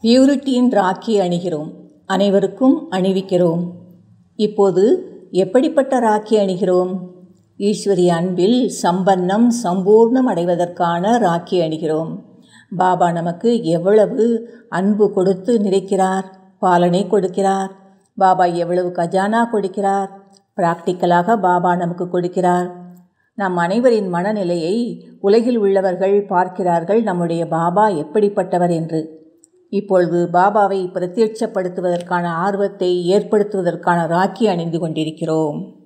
பியூரிட்டியின் ராக்கி அணிகிறோம் அனைவருக்கும் அணிவிக்கிறோம் இப்போது எப்படிப்பட்ட ராக்கி அணிகிறோம் ஈஸ்வரிய அன்பில் சம்பன்னம் சம்பூர்ணம் அடைவதற்கான ராக்கி அணிகிறோம் பாபா நமக்கு எவ்வளவு அன்பு கொடுத்து நிறைக்கிறார் பாலனை கொடுக்கிறார் பாபா எவ்வளவு கஜானா கொடுக்கிறார் பிராக்டிக்கலாக பாபா நமக்கு கொடுக்கிறார் நம் அனைவரின் மனநிலையை உலகில் உள்ளவர்கள் பார்க்கிறார்கள் நம்முடைய பாபா எப்படிப்பட்டவர் என்று இப்பொழுது பாபாவை பிரத்யட்சப்படுத்துவதற்கான ஆர்வத்தை ஏற்படுத்துவதற்கான ராக்கி அணிந்து கொண்டிருக்கிறோம்